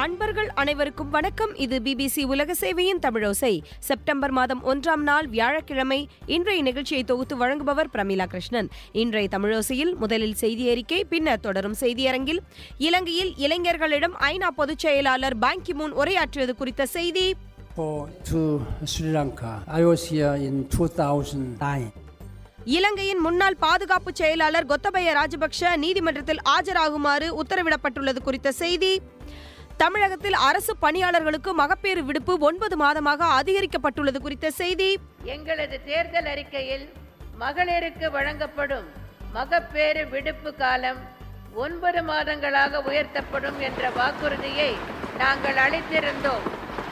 அன்பர்கள் அனைவருக்கும் வணக்கம் இது பிபிசி உலக சேவையின் தமிழோசை செப்டம்பர் மாதம் ஒன்றாம் நாள் வியாழக்கிழமை இன்றைய நிகழ்ச்சியை தொகுத்து வழங்குபவர் பிரமிளா கிருஷ்ணன் இன்றைய தமிழோசையில் முதலில் செய்தி அறிக்கை பின்னர் தொடரும் செய்தியரங்கில் இலங்கையில் இளைஞர்களிடம் ஐநா பொதுச் செயலாளர் பான் கிமூன் உரையாற்றியது குறித்த செய்தி For to Sri Lanka. I was here in 2009. இலங்கையின் முன்னாள் பாதுகாப்பு செயலாளர் கொத்தபய ராஜபக்ஷ நீதிமன்றத்தில் ஆஜராகுமாறு உத்தரவிடப்பட்டுள்ளது குறித்த செய்தி தமிழகத்தில் அரசு பணியாளர்களுக்கு மகப்பேறு விடுப்பு ஒன்பது மாதமாக அதிகரிக்கப்பட்டுள்ளது குறித்த செய்தி எங்களது தேர்தல் அறிக்கையில் மகளிருக்கு வழங்கப்படும் மகப்பேறு விடுப்பு காலம் ஒன்பது மாதங்களாக உயர்த்தப்படும் என்ற வாக்குறுதியை நாங்கள் அளித்திருந்தோம்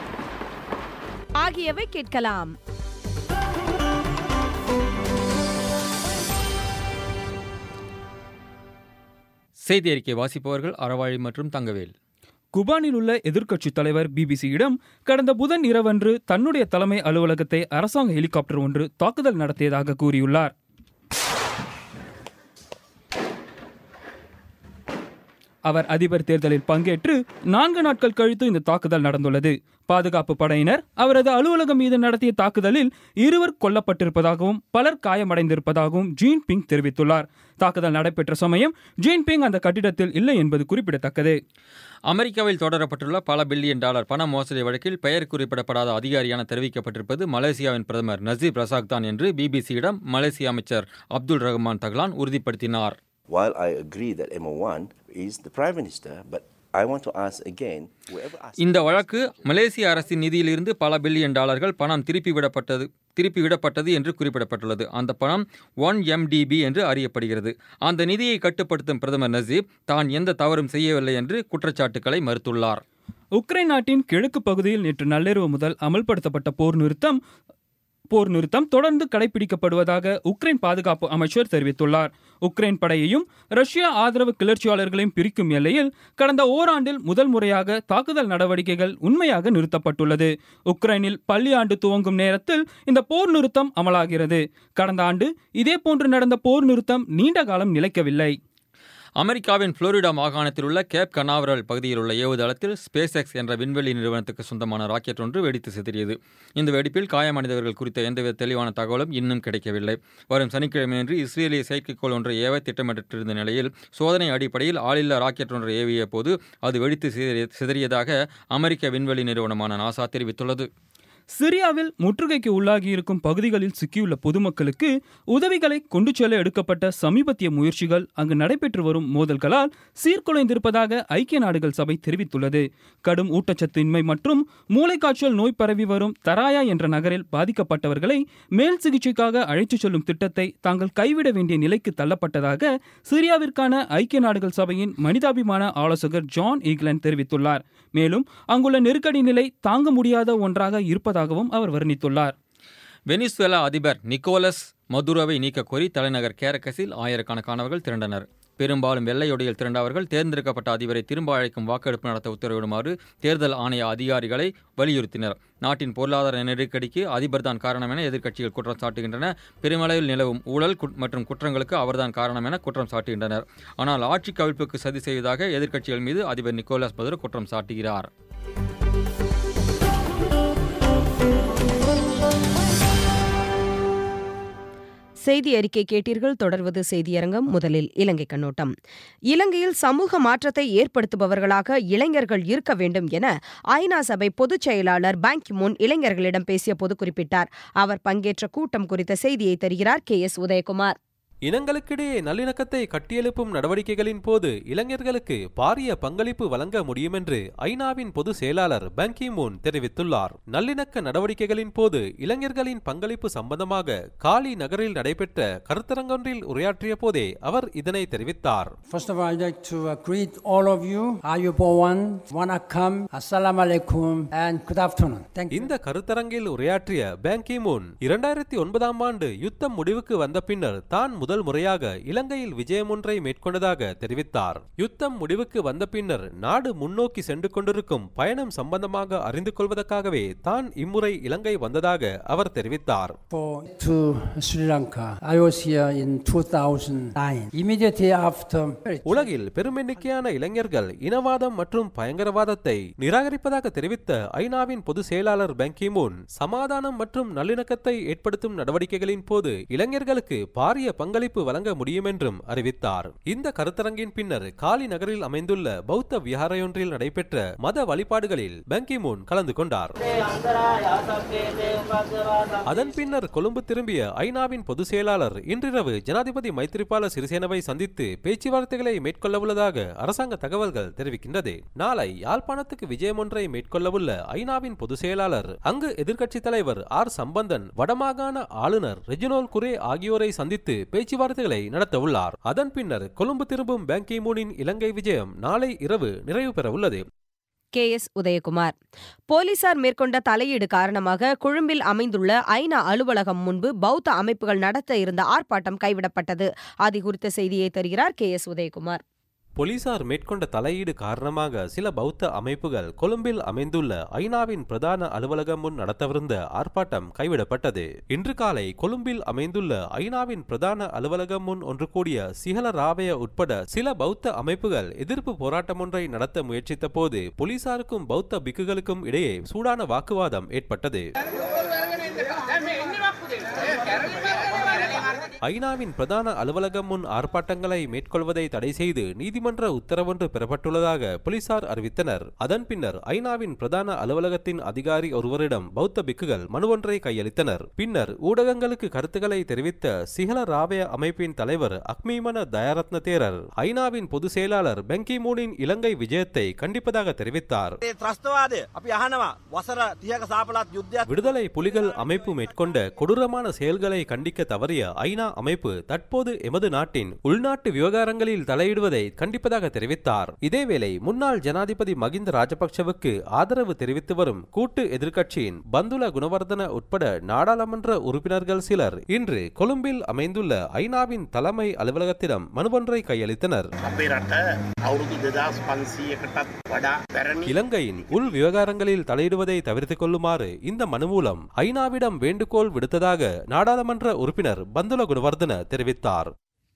ஆகியவை கேட்கலாம் செய்தி அறிக்கை வாசிப்பவர்கள் அறவாழி மற்றும் தங்கவேல் குபானில் உள்ள எதிர்க்கட்சித் தலைவர் பிபிசியிடம் கடந்த புதன் இரவன்று தன்னுடைய தலைமை அலுவலகத்தை அரசாங்க ஹெலிகாப்டர் ஒன்று தாக்குதல் நடத்தியதாக கூறியுள்ளார் அவர் அதிபர் தேர்தலில் பங்கேற்று நான்கு நாட்கள் கழித்து இந்த தாக்குதல் நடந்துள்ளது பாதுகாப்பு படையினர் அவரது அலுவலகம் மீது நடத்திய தாக்குதலில் இருவர் கொல்லப்பட்டிருப்பதாகவும் பலர் காயமடைந்திருப்பதாகவும் ஜீன் பிங் தெரிவித்துள்ளார் தாக்குதல் நடைபெற்ற சமயம் ஜீன் பிங் அந்த கட்டிடத்தில் இல்லை என்பது குறிப்பிடத்தக்கது அமெரிக்காவில் தொடரப்பட்டுள்ள பல பில்லியன் டாலர் பண மோசடி வழக்கில் பெயர் குறிப்பிடப்படாத அதிகாரியான தெரிவிக்கப்பட்டிருப்பது மலேசியாவின் பிரதமர் நசீப் ரசாக் தான் என்று பிபிசியிடம் மலேசிய அமைச்சர் அப்துல் ரஹ்மான் தக்லான் உறுதிப்படுத்தினார் While I agree that MO1 is the Prime Minister, but I want to ask again whoever asks. இந்த வழக்கு மலேசிய அரசின் நிதியிலிருந்து பல பில்லியன் டாலர்கள் பணம் திருப்பி விடப்பட்டது திருப்பி விடப்பட்டது என்று குறிப்பிடப்பட்டுள்ளது அந்த பணம் ஒன் எம்டிபி என்று அறியப்படுகிறது அந்த நிதியை கட்டுப்படுத்தும் பிரதமர் நசீப் தான் எந்த தவறும் செய்யவில்லை என்று குற்றச்சாட்டுக்களை மறுத்துள்ளார் உக்ரைன் நாட்டின் கிழக்கு பகுதியில் நேற்று நள்ளிரவு முதல் அமல்படுத்தப்பட்ட போர் நிறுத்தம் போர் நிறுத்தம் தொடர்ந்து கடைபிடிக்கப்படுவதாக உக்ரைன் பாதுகாப்பு அமைச்சர் தெரிவித்துள்ளார் உக்ரைன் படையையும் ரஷ்யா ஆதரவு கிளர்ச்சியாளர்களையும் பிரிக்கும் எல்லையில் கடந்த ஓராண்டில் முதல் முறையாக தாக்குதல் நடவடிக்கைகள் உண்மையாக நிறுத்தப்பட்டுள்ளது உக்ரைனில் பள்ளி ஆண்டு துவங்கும் நேரத்தில் இந்த போர் நிறுத்தம் அமலாகிறது கடந்த ஆண்டு இதேபோன்று நடந்த போர் நிறுத்தம் நீண்ட காலம் நிலைக்கவில்லை அமெரிக்காவின் புளோரிடா மாகாணத்தில் உள்ள கேப் கனாவரல் பகுதியில் உள்ள ஏவுதளத்தில் ஸ்பேஸ் எக்ஸ் என்ற விண்வெளி நிறுவனத்துக்கு சொந்தமான ராக்கெட் ஒன்று வெடித்து சிதறியது இந்த வெடிப்பில் காயமடைந்தவர்கள் குறித்த எந்தவித தெளிவான தகவலும் இன்னும் கிடைக்கவில்லை வரும் சனிக்கிழமையன்று இஸ்ரேலிய செயற்கைக்கோள் ஒன்றை ஏவ திட்டமிட்டிருந்த நிலையில் சோதனை அடிப்படையில் ஆளில்லா ராக்கெட் ஒன்றை ஏவிய போது அது வெடித்து சிதறிய- சிதறியதாக அமெரிக்க விண்வெளி நிறுவனமான நாசா தெரிவித்துள்ளது சிரியாவில் முற்றுகைக்கு உள்ளாகியிருக்கும் பகுதிகளில் சிக்கியுள்ள பொதுமக்களுக்கு உதவிகளை கொண்டு செல்ல எடுக்கப்பட்ட சமீபத்திய முயற்சிகள் அங்கு நடைபெற்று வரும் மோதல்களால் சீர்குலைந்திருப்பதாக ஐக்கிய நாடுகள் சபை தெரிவித்துள்ளது கடும் ஊட்டச்சத்தின்மை மற்றும் மூளைக்காய்ச்சல் நோய் பரவி வரும் தராயா என்ற நகரில் பாதிக்கப்பட்டவர்களை மேல் சிகிச்சைக்காக அழைத்துச் செல்லும் திட்டத்தை தாங்கள் கைவிட வேண்டிய நிலைக்கு தள்ளப்பட்டதாக சிரியாவிற்கான ஐக்கிய நாடுகள் சபையின் மனிதாபிமான ஆலோசகர் ஜான் ஈக்லன் தெரிவித்துள்ளார் மேலும் அங்குள்ள நெருக்கடி நிலை தாங்க முடியாத ஒன்றாக இருப்பதாகவும் அவர் வர்ணித்துள்ளார் வெனிசுவேலா அதிபர் நிக்கோலஸ் மதுரோவை நீக்கக் கோரி தலைநகர் கேரக்கஸில் ஆயிரக்கணக்கானவர்கள் திரண்டனர் பெரும்பாலும் வெள்ளையொடியில் திரண்டவர்கள் தேர்ந்தெடுக்கப்பட்ட அதிபரை திரும்ப அழைக்கும் வாக்கெடுப்பு நடத்த உத்தரவிடுமாறு தேர்தல் ஆணைய அதிகாரிகளை வலியுறுத்தினர் நாட்டின் பொருளாதார நெருக்கடிக்கு அதிபர் தான் காரணம் என எதிர்க்கட்சிகள் குற்றம் சாட்டுகின்றன பெருமளவில் நிலவும் ஊழல் குட்- மற்றும் குற்றங்களுக்கு அவர்தான் காரணம் என குற்றம் சாட்டுகின்றனர் ஆனால் ஆட்சி கவிழ்ப்புக்கு சதி செய்வதாக எதிர்க்கட்சிகள் மீது அதிபர் நிக்கோலஸ் மதுரோ குற்றம் சாட்டுகிறார் செய்தி அறிக்கை கேட்டீர்கள் தொடர்வது செய்தியரங்கம் முதலில் இலங்கை கண்ணோட்டம் இலங்கையில் சமூக மாற்றத்தை ஏற்படுத்துபவர்களாக இளைஞர்கள் இருக்க வேண்டும் என ஐநா சபை பொதுச் செயலாளர் பான் கிமூன் இளைஞர்களிடம் பேசிய போது குறிப்பிட்டார் அவர் பங்கேற்ற கூட்டம் குறித்த செய்தியை தருகிறார் கே எஸ் உதயகுமார் இனங்களுக்கிடையே நல்லிணக்கத்தை கட்டியெழுப்பும் நடவடிக்கைகளின் போது இளைஞர்களுக்கு பாரிய பங்களிப்பு வழங்க முடியும் என்று ஐநாவின் பொதுச் செயலாளர் பன் கி மூன் தெரிவித்துள்ளார் நல்லிணக்க நடவடிக்கைகளின் போது இளைஞர்களின் பங்களிப்பு சம்பந்தமாக காலி நகரில் நடைபெற்ற கருத்தரங்கொன்றில் உரையாற்றிய போதே அவர் இதனை தெரிவித்தார் First of all, I'd like to uh, greet all of you. Ayubowan, Wanakam, Assalamu alaikum, and good afternoon. Thank you. இந்த கருத்தரங்கில் உரையாற்றிய பேன் கி மூன் இரண்டாயிரத்தி ஒன்பதாம் ஆண்டு யுத்தம் முடிவுக்கு வந்த பின்னர் தான் முதல் முதல் முறையாக இலங்கையில் விஜயம் ஒன்றை மேற்கொண்டதாக தெரிவித்தார் யுத்தம் முடிவுக்கு வந்த பின்னர் நாடு முன்னோக்கி சென்று கொண்டிருக்கும் பயணம் சம்பந்தமாக அறிந்து கொள்வதற்காகவே தான் இம்முறை இலங்கை வந்ததாக அவர் தெரிவித்தார் For to Sri Lanka. I was here in 2009. Immediately after. உலகில் பெருமெண்ணிக்கையான இளைஞர்கள் இனவாதம் மற்றும் பயங்கரவாதத்தை நிராகரிப்பதாக தெரிவித்த ஐநாவின் பொதுச் செயலாளர் பங்கிமூன் சமாதானம் மற்றும் நல்லிணக்கத்தை ஏற்படுத்தும் நடவடிக்கைகளின் போது இளைஞர்களுக்கு பாரிய பங்களிப்பு வழங்க முடியும் என்றும் அறிவித்தார் இந்த கருத்தரங்கின் பின்னர் காலி நகரில் அமைந்துள்ள பௌத்த விஹாரையொன்றில் நடைபெற்ற மத வழிபாடுகளில் பங்கிமூன் கலந்து கொண்டார் அதன் பின்னர் கொழும்பு திரும்பிய ஐநாவின் பொதுச் செயலாளர் இன்றிரவு ஜனாதிபதி மைத்திரிபால சிறிசேனவை சந்தித்து பேச்சுவார்த்தைகளை மேற்கொள்ளவுள்ளதாக அரசாங்க தகவல்கள் தெரிவிக்கின்றது நாளை யாழ்ப்பாணத்துக்கு விஜயம் ஒன்றை மேற்கொள்ளவுள்ள ஐநாவின் பொதுச் செயலாளர் அங்கு எதிர்க்கட்சித் தலைவர் ஆர் சம்பந்தன் வடமாகாண ஆளுநர் ரெஜினோல் குரே ஆகியோரை சந்தித்து பேச்சுவார்த்தைகளை நடத்தவுள்ளார் அதன் பின்னர் கொழும்பு திரும்பும் பேங்கிமூனின் இலங்கை விஜயம் நாளை இரவு நிறைவு பெறவுள்ளது கே எஸ் உதயகுமார் போலீசார் மேற்கொண்ட தலையீடு காரணமாக கொழும்பில் அமைந்துள்ள ஐநா அலுவலகம் முன்பு பௌத்த அமைப்புகள் நடத்த இருந்த ஆர்ப்பாட்டம் கைவிடப்பட்டது அது குறித்த செய்தியை தருகிறார் கே எஸ் உதயகுமார் போலீசார் மேற்கொண்ட தலையீடு காரணமாக சில பௌத்த அமைப்புகள் கொழும்பில் அமைந்துள்ள ஐநாவின் பிரதான அலுவலகம் முன் நடத்தவிருந்த ஆர்ப்பாட்டம் கைவிடப்பட்டது இன்று காலை கொழும்பில் அமைந்துள்ள ஐநாவின் பிரதான அலுவலகம் முன் ஒன்று கூடிய சிஹல ராவய உட்பட சில பௌத்த அமைப்புகள் எதிர்ப்பு போராட்டம் ஒன்றை நடத்த முயற்சித்த போது போலீசாருக்கும் பௌத்த பிக்குகளுக்கும் இடையே சூடான வாக்குவாதம் ஏற்பட்டது ஐநாவின் பிரதான அலுவலகம் முன் ஆர்ப்பாட்டங்களை மேற்கொள்வதை தடை செய்து நீதிமன்ற உத்தரவொன்று பெறப்பட்டுள்ளதாக போலீசார் அறிவித்தனர் அதன் பின்னர் ஐநாவின் பிரதான அலுவலகத்தின் அதிகாரி ஒருவரிடம் பௌத்த பிக்குகள் மனு ஒன்றை கையளித்தனர் பின்னர் ஊடகங்களுக்கு கருத்துக்களை தெரிவித்த சிஹல ராவய அமைப்பின் தலைவர் அக்மீமன தயாரத்ன தேரர் ஐநாவின் பொதுச் செயலாளர் பெங்கி மூனின் இலங்கை விஜயத்தை கண்டிப்பதாக தெரிவித்தார் ඒ ත්‍රස්තවාදය අපි අහනවා වසර තියක සාපලත් යුද්ධයක් விடுதலை புலிகள் அமைப்பு மேற்கொண்ட கொடூரமான செயல்களை கண்டிக்க தவறிய ஐநா அமைப்பு தற்போது எமது நாட்டின் உள்நாட்டு விவகாரங்களில் தலையிடுவதை கண்டிப்பதாக தெரிவித்தார் இதேவேளை முன்னாள் ஜனாதிபதி மகிந்த ராஜபக்சவுக்கு ஆதரவு தெரிவித்து வரும் கூட்டு எதிர்க்கட்சியின் பந்துல குணவர்தன உட்பட நாடாளுமன்ற உறுப்பினர்கள் சிலர் இன்று கொழும்பில் அமைந்துள்ள ஐநாவின் தலைமை அலுவலகத்திடம் மனுவொன்றை கையளித்தனர் අපේ රට අවුරුදු දෙදස් පන්සීයකටත් වඩා පැරණි இலங்கையின் உள் விவகாரங்களில் தலையிடுவதை தவிர்த்துக் கொள்ளுமாறு இந்த மனு மூலம் ஐநாவிடம் வேண்டுகோள் விடுத்ததாக நாடாளுமன்ற உறுப்பினர் பந்துல குணவர்தன தெரிவித்தார்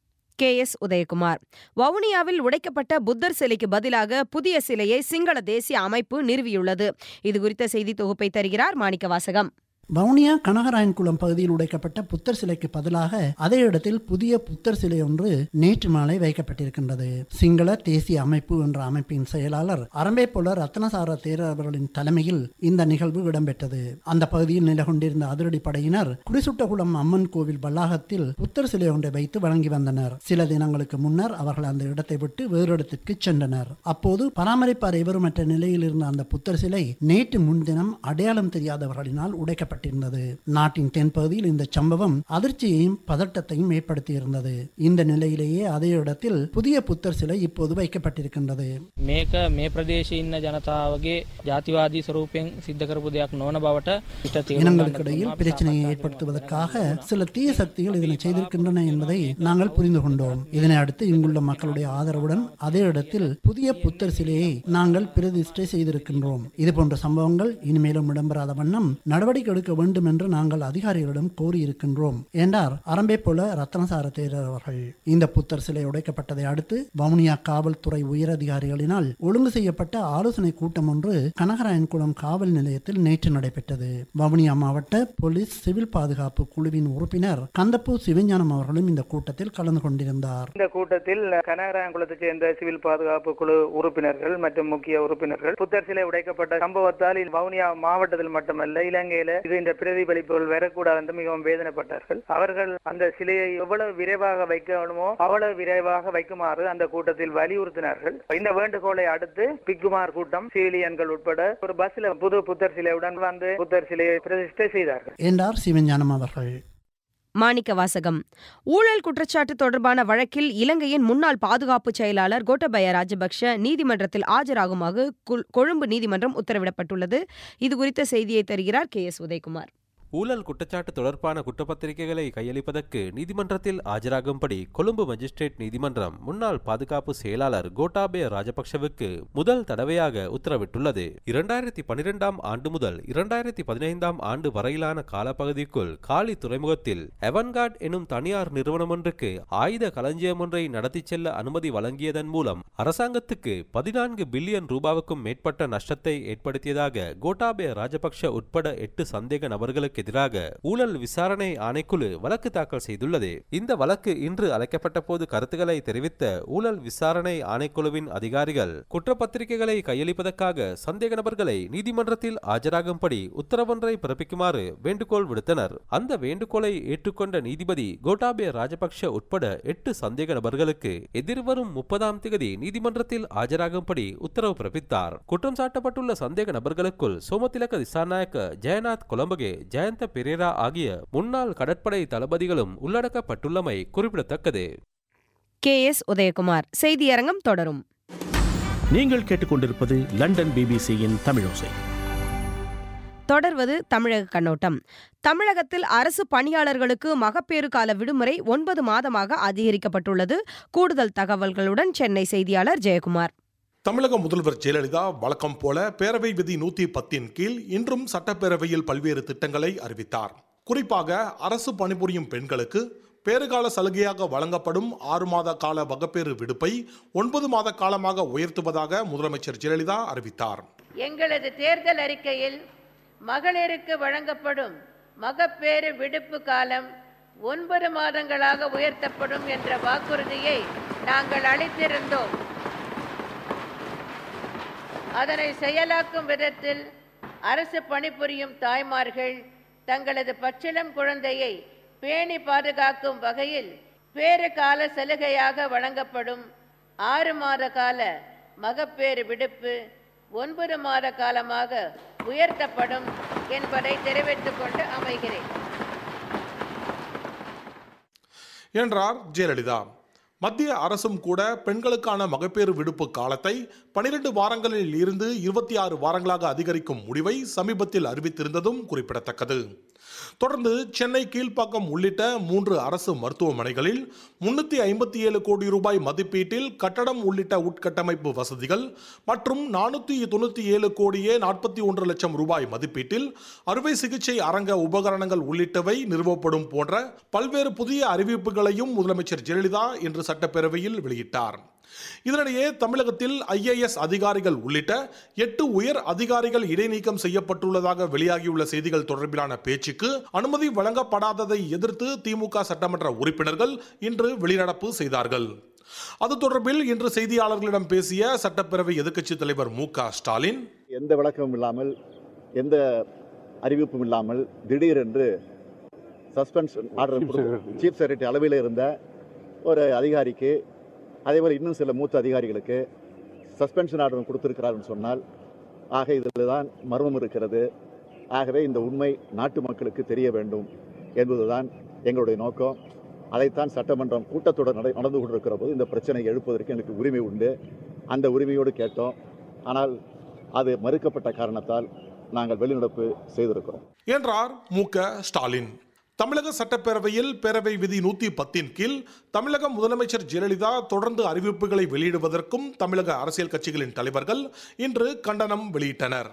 கே எஸ் உதயகுமார் வவுனியாவில் உடைக்கப்பட்ட புத்தர் சிலைக்கு பதிலாக புதிய சிலையை சிங்கள தேசிய அமைப்பு நிறுவியுள்ளது இது குறித்த செய்தி தொகுப்பை தருகிறார் மாணிக்க வாசகம் வவுனியா கனகராயன்குளம் பகுதியில் உடைக்கப்பட்ட புத்தர் சிலைக்கு பதிலாக அதே இடத்தில் புதிய புத்தர் சிலை ஒன்று நேற்று மாலை வைக்கப்பட்டிருக்கின்றது சிங்கள தேசிய அமைப்பு என்ற அமைப்பின் செயலாளர் அரம்பேபொல ரத்னசார தேரர் அவர்களின் தலைமையில் இந்த நிகழ்வு இடம்பெற்றது அந்த பகுதியில் நிலை கொண்டிருந்த அதிரடி படையினர் குடிசுட்டகுளம் அம்மன் கோவில் வளாகத்தில் புத்தர் சிலை ஒன்றை வைத்து வழங்கி வந்தனர் சில தினங்களுக்கு முன்னர் அவர்கள் அந்த இடத்தை விட்டு வேறு இடத்திற்கு சென்றனர் அப்போது பராமரிப்பார் எவருமற்ற நிலையில் இருந்த அந்த புத்தர் சிலை நேற்று முன்தினம் அடையாளம் தெரியாதவர்களினால் உடைக்கப்பட்டது ஏற்பட்டிருந்தது நாட்டின் தென்பகுதியில் இந்த சம்பவம் அதிர்ச்சியையும் பதட்டத்தையும் ஏற்படுத்தியிருந்தது இந்த நிலையிலேயே அதே இடத்தில் புதிய புத்தர் சிலை இப்போது வைக்கப்பட்டிருக்கின்றது මේක මේ ප්‍රදේශ ඉන්න ජනතාවගේ ජාතිවාදී ස්වරූපයෙන් සිද්ධ කරපු දෙයක් නොවන බවට පිට තේරුම් இனங்களுக்கு இடையில் பிரச்சனையை ஏற்படுத்துவதற்காக சில தீய சக்திகள் இதனை செய்திருக்கின்றன என்பதை நாங்கள் புரிந்து கொண்டோம் இதனை அடுத்து இங்குள்ள மக்களுடைய ஆதரவுடன் அதே இடத்தில் புதிய புத்தர் சிலையை நாங்கள் பிரதிஷ்டை செய்திருக்கின்றோம் இது போன்ற சம்பவங்கள் இனிமேலும் இடம்பெறாத வண்ணம் நடவடிக்கை எடுக்க வேண்டும் என்று நாங்கள் அதிகாரிகளிடம் கோரியிருக்கின்றோம் என்றார் அரம்பே போல ரத்னசார தேரர் அவர்கள் இந்த புத்தர் சிலை உடைக்கப்பட்டதை அடுத்து வவுனியா காவல்துறை உயரதிகாரிகளினால் ஒழுங்கு செய்யப்பட்ட ஆலோசனை கூட்டம் ஒன்று கனகராயன்குளம் காவல் நிலையத்தில் நேற்று நடைபெற்றது வவுனியா மாவட்ட போலீஸ் சிவில் பாதுகாப்பு குழுவின் உறுப்பினர் கந்தப்பூ சிவஞானம் அவர்களும் இந்த கூட்டத்தில் கலந்து கொண்டிருந்தார் இந்த கூட்டத்தில் கனகராயங்குளத்தைச் சேர்ந்த சிவில் பாதுகாப்பு குழு உறுப்பினர்கள் மற்றும் முக்கிய உறுப்பினர்கள் புத்தர் சிலை உடைக்கப்பட்ட சம்பவத்தால் இது வவுனியா மாவட்டத்தில் மட்டுமல்ல இலங்கையில இது இந்த பிரதிபலிப்புகள் வரக்கூடாது என்று மிகவும் வேதனைப்பட்டார்கள் அவர்கள் அந்த சிலையை எவ்வளவு விரைவாக வைக்கணுமோ அவ்வளவு விரைவாக வைக்குமாறு அந்த கூட்டத்தில் வலியுறுத்தினார்கள் இந்த வேண்டுகோளை அடுத்து பிக்குமார் கூட்டம் சிவிலியன்கள் உட்பட ஒரு பஸ்ல புது புத்தர் சிலையுடன் வந்து புத்தர் சிலையை பிரதிஷ்டை செய்தார்கள் என்றார் சிவஞானம் அவர்கள் மாணிக்க வாசகம் ஊழல் குற்றச்சாட்டு தொடர்பான வழக்கில் இலங்கையின் முன்னாள் பாதுகாப்பு செயலாளர் கோட்டபய ராஜபக்ஷ நீதிமன்றத்தில் ஆஜராகுமாறு கொழும்பு நீதிமன்றம் உத்தரவிடப்பட்டுள்ளது இது குறித்த செய்தியை தருகிறார் கே எஸ் உதயகுமார் ஊழல் குற்றச்சாட்டு தொடர்பான குற்றப்பத்திரிகைகளை கையளிப்பதற்கு நீதிமன்றத்தில் ஆஜராகும்படி கொழும்பு மஜிஸ்ட்ரேட் நீதிமன்றம் முன்னாள் பாதுகாப்பு செயலாளர் கோட்டாபய ராஜபக்ஷவுக்கு முதல் தடவையாக உத்தரவிட்டுள்ளது இரண்டாயிரத்தி பனிரெண்டாம் ஆண்டு முதல் இரண்டாயிரத்தி பதினைந்தாம் ஆண்டு வரையிலான காலப்பகுதிக்குள் காலி துறைமுகத்தில் எவன்கார்ட் எனும் தனியார் நிறுவனம் ஒன்றுக்கு ஆயுத களஞ்சியம் ஒன்றை நடத்திச் செல்ல அனுமதி வழங்கியதன் மூலம் அரசாங்கத்துக்கு பதினான்கு பில்லியன் ரூபாவுக்கும் மேற்பட்ட நஷ்டத்தை ஏற்படுத்தியதாக கோட்டாபய ராஜபக்ஷ உட்பட எட்டு சந்தேக நபர்களுக்கு எதிராக ஊழல் விசாரணை ஆணைக்குழு வழக்கு தாக்கல் செய்துள்ளது இந்த வழக்கு இன்று அழைக்கப்பட்ட போது கருத்துக்களை தெரிவித்த ஊழல் விசாரணை ஆணைக்குழுவின் அதிகாரிகள் குற்றப்பத்திரிகைகளை கையளிப்பதற்காக சந்தேக நபர்களை நீதிமன்றத்தில் ஆஜராகும்படி உத்தரவொன்றை பிறப்பிக்குமாறு வேண்டுகோள் விடுத்தனர் அந்த வேண்டுகோளை ஏற்றுக்கொண்ட நீதிபதி கோட்டாபய ராஜபக்ஷ உட்பட எட்டு சந்தேக நபர்களுக்கு எதிர்வரும் முப்பதாம் தேதி நீதிமன்றத்தில் ஆஜராகும்படி உத்தரவு பிறப்பித்தார் குற்றம் சாட்டப்பட்டுள்ள சந்தேக நபர்களுக்குள் சோமதிலக்க திசாநாயக்க ஜெயநாத் கொலம்பகே ஜெயந்த பெரேரா ஆகிய முன்னாள் கடற்படை தளபதிகளும் உள்ளடக்கப்பட்டுள்ளமை குறிப்பிடத்தக்கது கே எஸ் உதயகுமார் செய்தியரங்கம் தொடரும் நீங்கள் கேட்டுக்கொண்டிருப்பது லண்டன் பிபிசியின் தமிழோசை தொடர்வது தமிழக கண்ணோட்டம் தமிழகத்தில் அரசு பணியாளர்களுக்கு மகப்பேறு கால விடுமுறை ஒன்பது மாதமாக அதிகரிக்கப்பட்டுள்ளது கூடுதல் தகவல்களுடன் சென்னை செய்தியாளர் ஜெயக்குமார் தமிழக முதல்வர் ஜெயலலிதா வழக்கம் போல பேரவை விதி நூத்தி பத்தின் கீழ் இன்றும் சட்டப்பேரவையில் பல்வேறு திட்டங்களை அறிவித்தார் குறிப்பாக அரசு பணிபுரியும் பெண்களுக்கு பேறுகால சலுகையாக வழங்கப்படும் ஆறு மாத கால வகப்பேறு விடுப்பை ஒன்பது மாத காலமாக உயர்த்துவதாக முதலமைச்சர் ஜெயலலிதா அறிவித்தார் எங்களது தேர்தல் அறிக்கையில் மகளிருக்கு வழங்கப்படும் மகப்பேறு விடுப்பு காலம் ஒன்பது மாதங்களாக உயர்த்தப்படும் என்ற வாக்குறுதியை நாங்கள் அளித்திருந்தோம் அதனை செயலாக்கும் விதத்தில் அரசு பணிபுரியும் தாய்மார்கள் தங்களது பச்சிளம் குழந்தையை பேணி பாதுகாக்கும் வகையில் பேறு கால சலுகையாக வழங்கப்படும் ஆறு மாத கால மகப்பேறு விடுப்பு ஒன்பது மாத காலமாக உயர்த்தப்படும் என்பதை தெரிவித்துக் கொண்டு அமைகிறேன் என்றார் ஜெயலலிதா மத்திய அரசும் கூட பெண்களுக்கான மகப்பேறு விடுப்பு காலத்தை பனிரெண்டு வாரங்களில் இருந்து இருபத்தி ஆறு வாரங்களாக அதிகரிக்கும் முடிவை சமீபத்தில் அறிவித்திருந்ததும் குறிப்பிடத்தக்கது தொடர்ந்து சென்னை கீழ்ப்பாக்கம் உள்ளிட்ட மூன்று அரசு மருத்துவமனைகளில் முன்னூற்றி ஐம்பத்தி ஏழு கோடி ரூபாய் மதிப்பீட்டில் கட்டடம் உள்ளிட்ட உட்கட்டமைப்பு வசதிகள் மற்றும் நானூற்றி தொண்ணூற்றி ஏழு கோடியே நாற்பத்தி ஒன்று லட்சம் ரூபாய் மதிப்பீட்டில் அறுவை சிகிச்சை அரங்க உபகரணங்கள் உள்ளிட்டவை நிறுவப்படும் போன்ற பல்வேறு புதிய அறிவிப்புகளையும் முதலமைச்சர் ஜெயலலிதா இன்று சட்டப்பேரவையில் வெளியிட்டார் இதனிடையே தமிழகத்தில் ஐஏஎஸ் அதிகாரிகள் உள்ளிட்ட எட்டு உயர் அதிகாரிகள் இடைநீக்கம் செய்யப்பட்டுள்ளதாக வெளியாகியுள்ள செய்திகள் தொடர்பிலான பேச்சுக்கு அனுமதி வழங்கப்படாததை எதிர்த்து திமுக சட்டமன்ற உறுப்பினர்கள் இன்று வெளிநடப்பு செய்தார்கள் அது தொடர்பில் இன்று செய்தியாளர்களிடம் பேசிய சட்டப்பேரவை எதிர்க்கட்சித் தலைவர் மு க ஸ்டாலின் எந்த விளக்கமும் இல்லாமல் எந்த அறிவிப்பும் இல்லாமல் திடீரென்று சஸ்பென்ஷன் ஆர்டர் சீஃப் செக்ரட்டரி அளவில் இருந்த ஒரு அதிகாரிக்கு அதேபோல் இன்னும் சில மூத்த அதிகாரிகளுக்கு சஸ்பென்ஷன் ஆர்டர் கொடுத்திருக்கிறார்னு சொன்னால் ஆக இதில் தான் மர்மம் இருக்கிறது ஆகவே இந்த உண்மை நாட்டு மக்களுக்கு தெரிய வேண்டும் என்பதுதான் எங்களுடைய நோக்கம் அதைத்தான் சட்டமன்றம் கூட்டத்தொடர் நட நடந்து கொண்டிருக்கிற போது இந்த பிரச்சனை எழுப்பதற்கு எனக்கு உரிமை உண்டு அந்த உரிமையோடு கேட்டோம் ஆனால் அது மறுக்கப்பட்ட காரணத்தால் நாங்கள் வெளிநடப்பு செய்திருக்கிறோம் என்றார் மு க ஸ்டாலின் தமிழக சட்டப்பேரவையில் பேரவை விதி நூத்தி பத்தின் கீழ் தமிழக முதலமைச்சர் ஜெயலலிதா தொடர்ந்து அறிவிப்புகளை வெளியிடுவதற்கும் தமிழக அரசியல் கட்சிகளின் தலைவர்கள் இன்று கண்டனம் வெளியிட்டனர்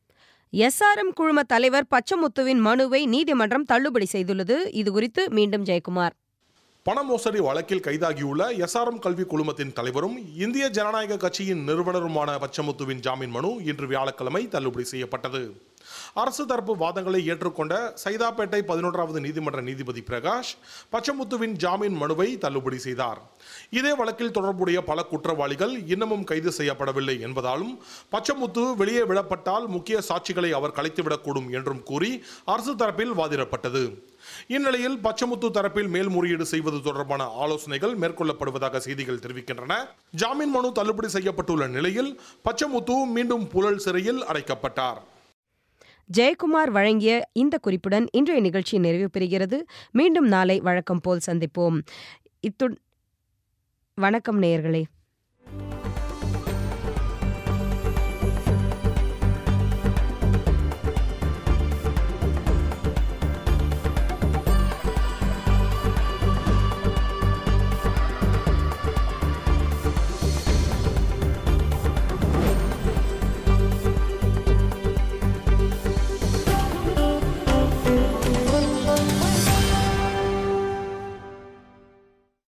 எஸ்ஆர்எம் குழும தலைவர் பச்சமுத்துவின் மனுவை நீதிமன்றம் தள்ளுபடி செய்துள்ளது இதுகுறித்து மீண்டும் ஜெயக்குமார் பண மோசடி வழக்கில் கைதாகியுள்ள எஸ்ஆர்எம் கல்வி குழுமத்தின் தலைவரும் இந்திய ஜனநாயக கட்சியின் நிறுவனருமான பச்சமுத்துவின் ஜாமீன் மனு இன்று வியாழக்கிழமை தள்ளுபடி செய்யப்பட்டது அரசு தரப்பு வாதங்களை ஏற்றுக்கொண்ட சைதாப்பேட்டை பதினொன்றாவது நீதிமன்ற நீதிபதி பிரகாஷ் பச்சமுத்துவின் ஜாமீன் மனுவை தள்ளுபடி செய்தார் இதே வழக்கில் தொடர்புடைய பல குற்றவாளிகள் இன்னமும் கைது செய்யப்படவில்லை என்பதாலும் பச்சமுத்து வெளியே விடப்பட்டால் முக்கிய சாட்சிகளை அவர் கலைத்துவிடக்கூடும் என்றும் கூறி அரசு தரப்பில் வாதிடப்பட்டது இந்நிலையில் பச்சமுத்து தரப்பில் மேல்முறையீடு செய்வது தொடர்பான ஆலோசனைகள் மேற்கொள்ளப்படுவதாக செய்திகள் தெரிவிக்கின்றன ஜாமீன் மனு தள்ளுபடி செய்யப்பட்டுள்ள நிலையில் பச்சமுத்து மீண்டும் புழல் சிறையில் அடைக்கப்பட்டார் ஜெயக்குமார் வழங்கிய இந்த குறிப்புடன் இன்றைய நிகழ்ச்சி நிறைவு பெறுகிறது மீண்டும் நாளை வழக்கம் போல் சந்திப்போம் இத்துடன் வணக்கம் நேயர்களே